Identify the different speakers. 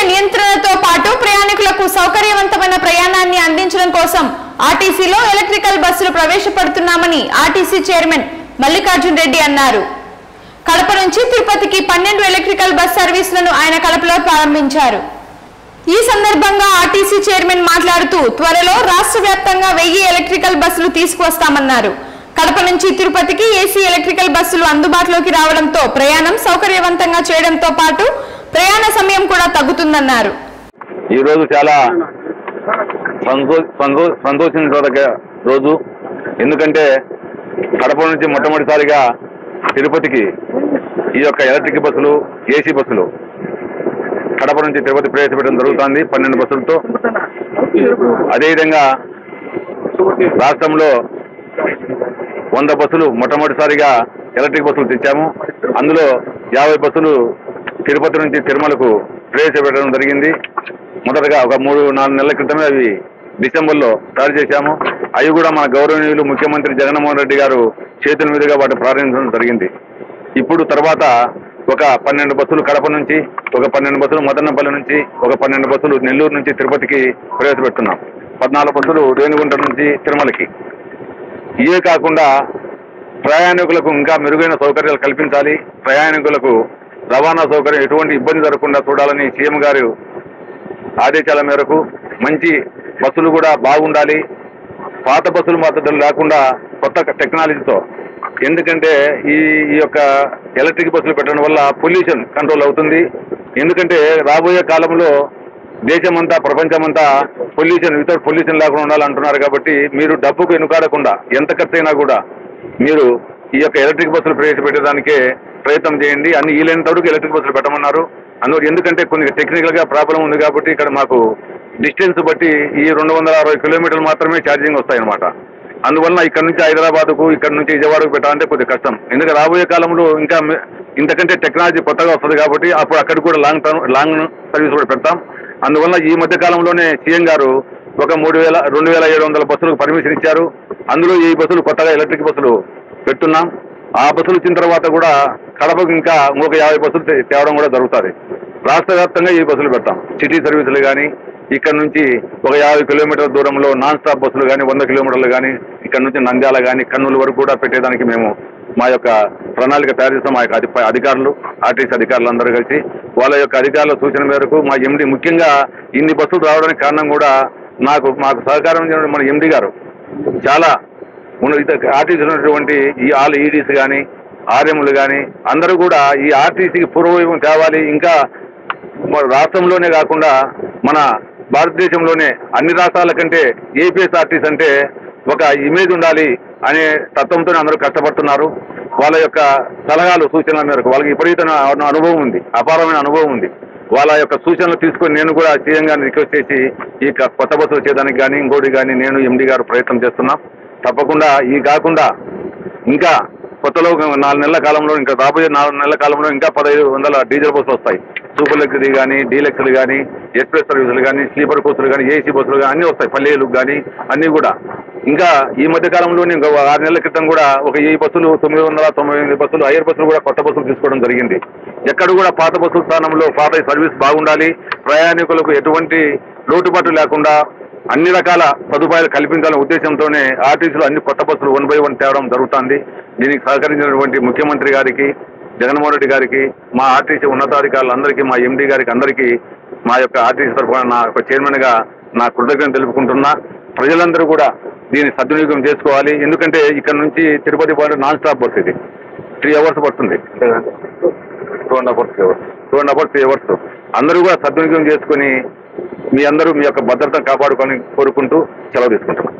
Speaker 1: నియంత్రణతో పాటు ప్రయాణికులకు సౌకర్యవంతమైన ప్రయాణాన్ని అందించడం కోసం ఆర్టీసీలో ఎలక్ట్రికల్ బస్సులు ప్రవేశపెడుతున్నామని ఆర్టీసీ చైర్మన్ మల్లికార్జున్ రెడ్డి అన్నారు కడప నుంచి తిరుపతికి పన్నెండు ఎలక్ట్రికల్ బస్ సర్వీసులను ఆయన కడపలో ప్రారంభించారు ఈ సందర్భంగా ఆర్టీసీ చైర్మన్ మాట్లాడుతూ త్వరలో రాష్ట్ర వ్యాప్తంగా వెయ్యి ఎలక్ట్రికల్ బస్సులు తీసుకువస్తామన్నారు కడప నుంచి తిరుపతికి ఏసీ ఎలక్ట్రికల్ బస్సులు అందుబాటులోకి రావడంతో ప్రయాణం సౌకర్యవంతంగా చేయడంతో పాటు ప్రయాణ సమయం కూడా తగ్గుతుందన్నారు
Speaker 2: ఈ రోజు చాలా సంతో సంతో సంతోషించదగ్గ రోజు ఎందుకంటే కడప నుంచి మొట్టమొదటిసారిగా తిరుపతికి ఈ యొక్క ఎలక్ట్రిక్ బస్సులు ఏసీ బస్సులు కడప నుంచి తిరుపతి ప్రవేశపెట్టడం జరుగుతుంది పన్నెండు బస్సులతో అదేవిధంగా రాష్ట్రంలో వంద బస్సులు మొట్టమొదటిసారిగా ఎలక్ట్రిక్ బస్సులు తెచ్చాము అందులో యాభై బస్సులు తిరుపతి నుంచి తిరుమలకు ప్రవేశపెట్టడం జరిగింది మొదటగా ఒక మూడు నాలుగు నెలల క్రితమే అవి డిసెంబర్లో తయారు చేశాము అవి కూడా మన గౌరవనీయులు ముఖ్యమంత్రి జగన్మోహన్ రెడ్డి గారు చేతుల మీదుగా వాటిని ప్రారంభించడం జరిగింది ఇప్పుడు తర్వాత ఒక పన్నెండు బస్సులు కడప నుంచి ఒక పన్నెండు బస్సులు మదన్నపల్లి నుంచి ఒక పన్నెండు బస్సులు నెల్లూరు నుంచి తిరుపతికి ప్రవేశపెడుతున్నాం పద్నాలుగు బస్సులు రేణిగుంట నుంచి తిరుమలకి ఇవే కాకుండా ప్రయాణికులకు ఇంకా మెరుగైన సౌకర్యాలు కల్పించాలి ప్రయాణికులకు రవాణా సౌకర్యం ఎటువంటి ఇబ్బంది జరగకుండా చూడాలని సీఎం గారు ఆదేశాల మేరకు మంచి బస్సులు కూడా బాగుండాలి పాత బస్సులు మాత్రం లేకుండా కొత్త టెక్నాలజీతో ఎందుకంటే ఈ ఈ యొక్క ఎలక్ట్రిక్ బస్సులు పెట్టడం వల్ల పొల్యూషన్ కంట్రోల్ అవుతుంది ఎందుకంటే రాబోయే కాలంలో దేశమంతా ప్రపంచమంతా పొల్యూషన్ వితౌట్ పొల్యూషన్ లేకుండా ఉండాలంటున్నారు కాబట్టి మీరు డబ్బుకు వెనుకాడకుండా ఎంత ఖర్చు అయినా కూడా మీరు ఈ యొక్క ఎలక్ట్రిక్ బస్సులు ప్రవేశపెట్టడానికే ప్రయత్నం చేయండి అన్ని వీలైనంత వరకు ఎలక్ట్రిక్ బస్సులు పెట్టమన్నారు అందులో ఎందుకంటే కొన్ని టెక్నికల్ గా ప్రాబ్లం ఉంది కాబట్టి ఇక్కడ మాకు డిస్టెన్స్ బట్టి ఈ రెండు వందల అరవై కిలోమీటర్లు మాత్రమే ఛార్జింగ్ వస్తాయన్నమాట అందువల్ల ఇక్కడ నుంచి హైదరాబాద్కు ఇక్కడ నుంచి విజయవాడకు పెట్టాలంటే కొద్దిగా కష్టం ఎందుకంటే రాబోయే కాలంలో ఇంకా మె- ఇంతకంటే టెక్నాలజీ కొత్తగా వస్తుంది కాబట్టి అప్పుడు అక్కడ కూడా లాంగ్ టర్మ్ లాంగ్ సర్వీస్ కూడా పెడతాం అందువల్ల ఈ మధ్య కాలంలోనే సీఎం గారు ఒక మూడు వేల రెండు వేల ఏడు వందల బస్సులకు పర్మిషన్ ఇచ్చారు అందులో ఈ బస్సులు కొత్తగా ఎలక్ట్రిక్ బస్సులు పెట్టున్నాం ఆ బస్సులు వచ్చిన తర్వాత కూడా కడపకు ఇంకా ఇంకొక యాభై బస్సులు తే- తేవడం కూడా జరుగుతుంది రాష్ట్ర వ్యాప్తంగా ఈ బస్సులు పెడతాం సిటీ సర్వీసులు కానీ ఇక్కడ నుంచి ఒక యాభై కిలోమీటర్ల దూరంలో నాన్ స్టాప్ బస్సులు కానీ వంద కిలోమీటర్లు కానీ ఇక్కడ నుంచి నంద్యాల కానీ కర్నూలు వరకు కూడా పెట్టేదానికి మేము మా యొక్క ప్రణాళిక తయారు చేస్తాం మా యొక్క అధి- అధికారులు ఆర్టీసీ అధికారులు అందరూ కలిసి వాళ్ళ యొక్క అధికారుల సూచన మేరకు మా ఎండి ముఖ్యంగా ఇన్ని బస్సులు రావడానికి కారణం కూడా నాకు మాకు సహకారం చేయడం మన ఎండి గారు చాలా ఉన్న ఇత- ఆర్టీసీ ఉన్నటువంటి ఈ ఆల్ ఈడీస్ కానీ ఆర్ఎంలు కానీ అందరూ కూడా ఈ ఆర్టీసీకి పూర్వవైపు తేవాలి ఇంకా మన రాష్ట్రంలోనే కాకుండా మన భారతదేశంలోనే అన్ని రాష్ట్రాల కంటే ఏపీఎస్ఆర్టీసీ అంటే ఒక ఇమేజ్ ఉండాలి అనే తత్వంతో అందరూ కష్టపడుతున్నారు వాళ్ళ యొక్క సలహాలు సూచనల మేరకు వాళ్ళకి విపరీతమైన అను- అనుభవం ఉంది అపారమైన అనుభవం ఉంది వాళ్ళ యొక్క సూచనలు తీసుకొని నేను కూడా సీఎం గారిని రిక్వెస్ట్ చేసి ఈ క- కొత్త బస్సులు చేయడానికి కానీ ఇంకోటి కానీ నేను ఎండి గారు ప్రయత్నం చేస్తున్నాం తప్పకుండా ఈ కాకుండా ఇంకా కొత్తలో ఒక నాలుగు నెలల కాలంలో ఇంకా రాబోయే నాలుగు నెలల కాలంలో ఇంకా పదహైదు వందల డీజిల్ బస్సులు వస్తాయి సూపర్ లగ్జరీ కానీ డీలక్స్లు కానీ ఎక్స్ప్రెస్ సర్వీసులు కానీ స్లీపర్ కోచ్లు కానీ ఏసీ బస్సులు కానీ అన్నీ వస్తాయి పల్లెలు కానీ అన్నీ కూడా ఇంకా ఈ మధ్య కాలంలోనే ఇంకా ఆరు నెలల క్రితం కూడా ఒక ఈ బస్సులు తొమ్మిది వందల తొంభై ఎనిమిది బస్సులు హైయర్ బస్సులు కూడా కొత్త బస్సులు తీసుకోవడం జరిగింది ఎక్కడ కూడా పాత బస్సుల స్థానంలో పాత సర్వీస్ బాగుండాలి ప్రయాణికులకు ఎటువంటి లోటుపాటు లేకుండా అన్ని రకాల సదుపాయాలు కల్పించాలనే ఉద్దేశంతోనే ఆర్టీసీలో అన్ని కొత్త బస్సులు వన్ బై వన్ తేవడం జరుగుతుంది దీనికి సహకరించినటువంటి ముఖ్యమంత్రి గారికి జగన్మోహన్ రెడ్డి గారికి మా ఆర్టీసీ ఉన్నతాధికారులందరికీ మా ఎండీ గారికి అందరికీ మా యొక్క ఆర్టీసీ తరఫున నా యొక్క చైర్మన్ గా నా కృతజ్ఞత తెలుపుకుంటున్నా ప్రజలందరూ కూడా దీన్ని సద్వినియోగం చేసుకోవాలి ఎందుకంటే ఇక్కడ నుంచి తిరుపతి పోయిన నాన్ స్టాప్ బస్ ఇది త్రీ అవర్స్ పడుతుంది two and half hours two and half hours three hours అందరూ కూడా సద్వినియోగం చేసుకుని మీ అందరూ మీ యొక్క భద్రతను కాపాడుకొని కోరుకుంటూ సెలవు తీసుకుంటున్నాం